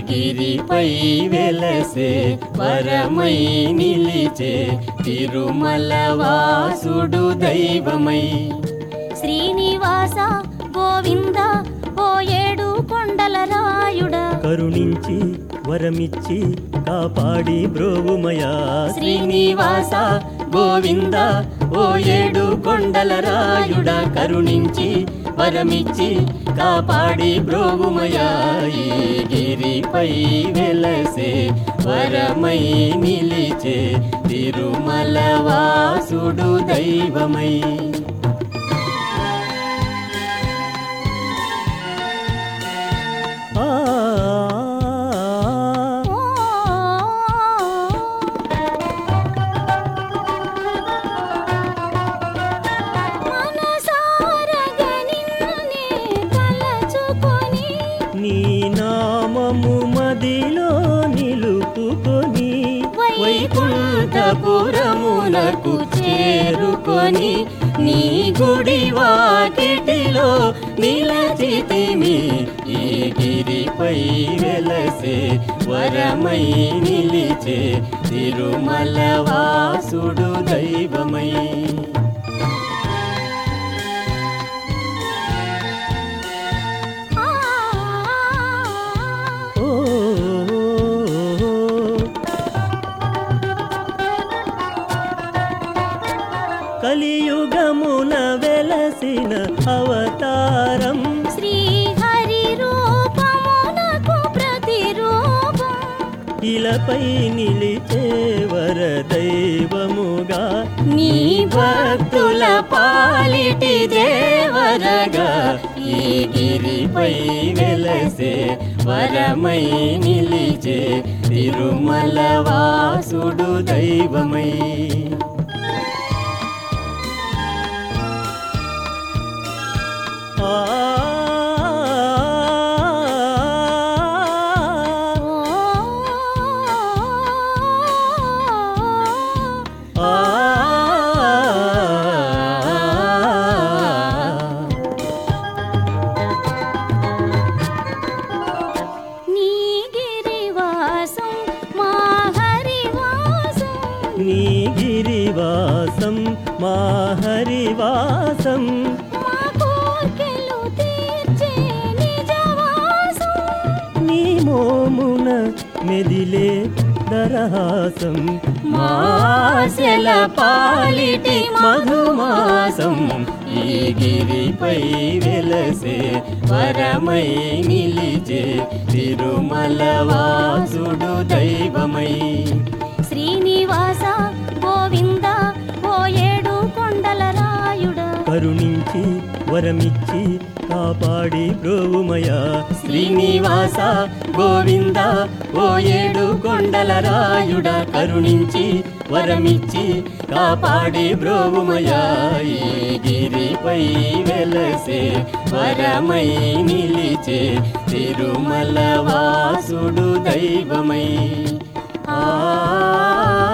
గిరిపై వెలసే వరమై నిలిచే తిరుమల వాసుడు దైవమై శ్రీనివాస గోవింద ఓ ఏడు కొండల రాయుడా కరుణించి వరమిచ్చి కాపాడి బ్రోవుమయా శ్రీనివాస గోవింద ఓ ఏడు కొండల రాయుడా కరుణించి వరమిచ్చి కాపాడి బ్రోగుమయా ఈ గిరిపై వెలసే వరమై నిలిచే తిరుమల వాసుడు దైవమై ఆ ఓ మనసారగా నిన్నే తలచుకొని నీ నామము మదిలో నిలుపుకొని వైకుంఠపురమునకు చేరుకొని నీ గుడి వాకిటిలో నిలచితిమి ఈ గిరిపై వెలసే వరమై నిలిచే తిరుమల వాసుడు దైవమై ఆ ఓ కలియుగమున వెలసిన అవతారం శ్రీహరి రూపమునకు ప్రతిరూపం ఇలపై నిలిచే వర దైవముగా నీ భక్తుల పాలిటి దేవరగా ఈ గిరిపై వెలసే వరమై నిలిచే తిరుమల వాసుడు దైవమై ఆ ఓ ఆ నీ గిరివాసం మా హరివాసం నీ గిరివాసం మా హరివాసం మా కోర్కెలు తీర్చే నిజవాసం నీ మోమున మెదిలే దరహాసం మాసెల పాలిటి మధుమాసం ఈ గిరిపై వెలసే వరమై నిలిచే తిరుమల వాసుడు దైవమై శ్రీనివాస గోవింద ఓ ఏడు కొండల రాయుడా కరుణించి వరమిచ్చి కాపాడి బ్రోవుమయా శ్రీనివాస గోవింద ఓ ఏడు కొండల రాయుడా కరుణించి వరమిచ్చి కాపాడి బ్రోవుమయా ఈ గిరిపై వెలసే వరమై నిలిచే తిరుమల వాసుడు దైవమై ఆ